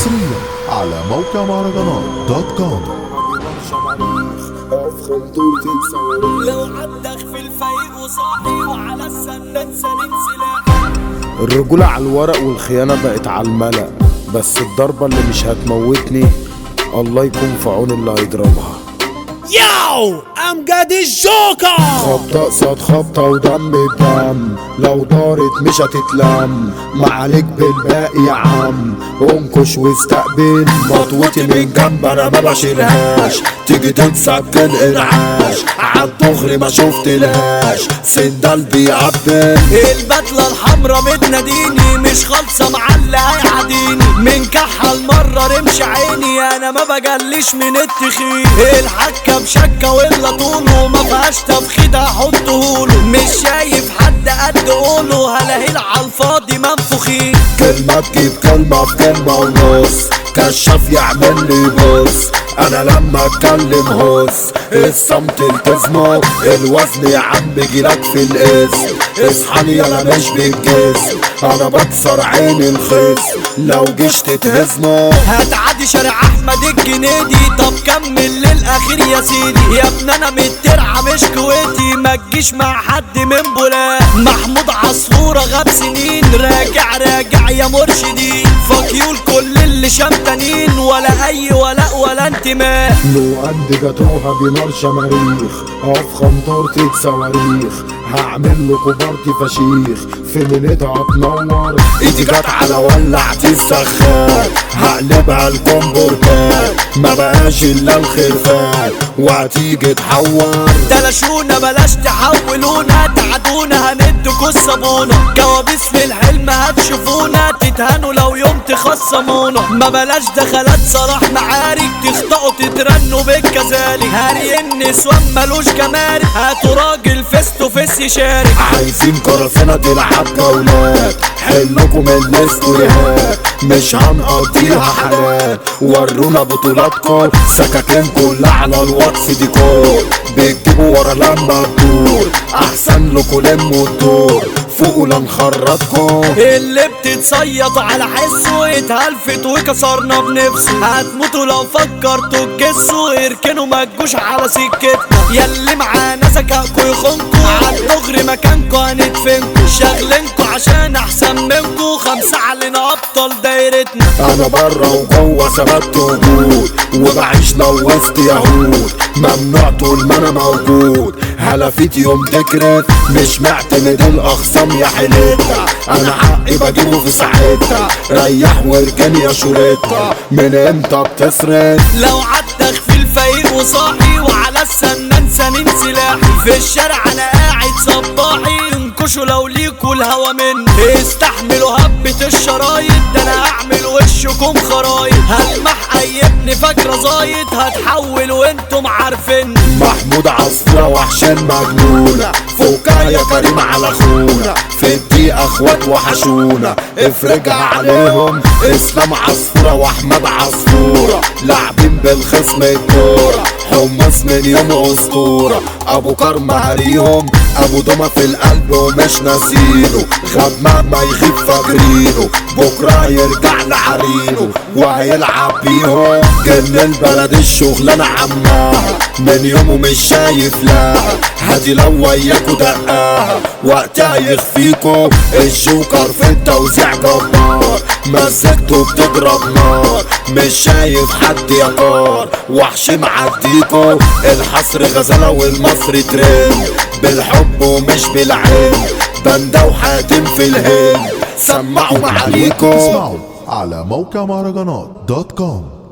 حصريا على موقع مهرجانات دوت كوم لو عندك في الفايق وصاحي وعلى السنان سليم سلاحي الرجولة على الورق والخيانة بقت على الملأ بس الضربة اللي مش هتموتني الله يكون في عون اللي هيضربها ياو امجد الجوكر خبطة قصاد خبطة ودم بدم لو دارت مش هتتلم ما عليك بالباقي يا عم انكش واستقبل مطوتي من جنب انا ما بشيلهاش تيجي تتسكن انعاش عالدغري ما شفتلهاش سندال بيعبل البدلة الحمرا بتناديني مش خالصة مع اللي هيعاديني من كحل مرة رمش عيني انا ما بجليش من التخين الحكة بشكة ولا طوله ما فيهاش تفخيد هحطهوله مش شايف حد قد قوله هلاهيل على الفاضي منفوخين كلمة تجيب كلمة في كلمة ونص كشاف يعمل لي بص انا لما اتكلم هص الصمت التزمه الوزن يا عم جيلك في الاسم اصحاني انا مش بالجسم انا بكسر عين الخصم لو جيش تتهزمه هتعدي شارع احمد الجنيدي طب كمل للاخير يا سيدي يا ابن انا مترعه مش كويتي ما تجيش مع حد من بلاد محمود عصفوره غاب سنين راجع راجع يا مرشدين فاكيول كل اللي شمتانين ولا اي ولاء ولا انتماء لو قد جاتوها بنار شماريخ افخم طورتي صواريخ هعمل له كبارتي فشيخ في ليلتها هتنور ايدي جت على ولعتي السخان هقلبها الكمبرتات ما بقاش الا الخرفان وهتيجي تحور تلاشونا بلاش تحولونا تعدونا هندكوا الصابونة كوابيس في الحلم هتشوفونا تتهانوا لو يوم تخصمونا ما بلاش دخلات صلاح معارك تخطئوا تترنوا بالكذلك هاري النسوان ملوش جمارك هاتوا راجل فيس تو فيس يشارك عايزين قرصنة تلعب جولات حلكم الاستوريهات مش هنقضيها حالات ورونا بطولاتكم سكاكين كلها على الواتس ديكور بتجيبوا ورا لما تدور احسن لكم لموا الدور فوقوا لنخرجكم اللي بتتصيط على حسه اتهلفت وكسرنا بنفسه هتموتوا لو فكرتوا تجسوا اركنوا ما تجوش على سكتنا ياللي معانا ذكائكوا يخونكوا عالدغري مكانكوا هندفنكوا شاغلينكوا عشان احسن منكوا خمسة علينا ابطال دايرتنا انا بره وجوه ثبت وجود وبعيش لو وسط يهود ممنوع طول ما انا موجود هلفيت يوم تكرف مش معتمد الاخصام يا حليتها انا حقي بجيبه في ساعتها ريح واركن يا شوريتها من امتى بتصرف لو عدك في الفايق وصاحي وعلى السنان سنين سلاحي في الشارع انا قاعد صباحي انكشوا لو ليكوا الهوا مني استحملوا هبة الشرايط ده انا هعمل وشكم خرايط هلمح اي ابن فاكرة زايد هتحول وانتم عارفين محمود عصفورة وحشين مجنونة فوقها يا كريم على خونا في الدقيقة اخوات وحشونا افرجها عليهم اسلام عصفورة واحمد عصفورة لاعبين بالخصم الكورة حمص من يوم اسطورة ابو كرم هريهم ابو دمى في القلب ومش ناسينه غاب ما يغيب فاكرينه بكرة يرجع لعرينه وهيلعب بيهم جن البلد الشغلانة عماها من يومه مش شايف لها هادي لو وياكوا دقاها وقتها يخفيكوا الجوكر في التوزيع جبار مزجته بتضرب نار مش شايف حد يا كار وحش معديكوا الحصر غزالة والمصري ترند بالحب ومش بالعين بندة وحاتم في الهند سمعوا معاليكوا اسمعوا على موقع مهرجانات دوت كوم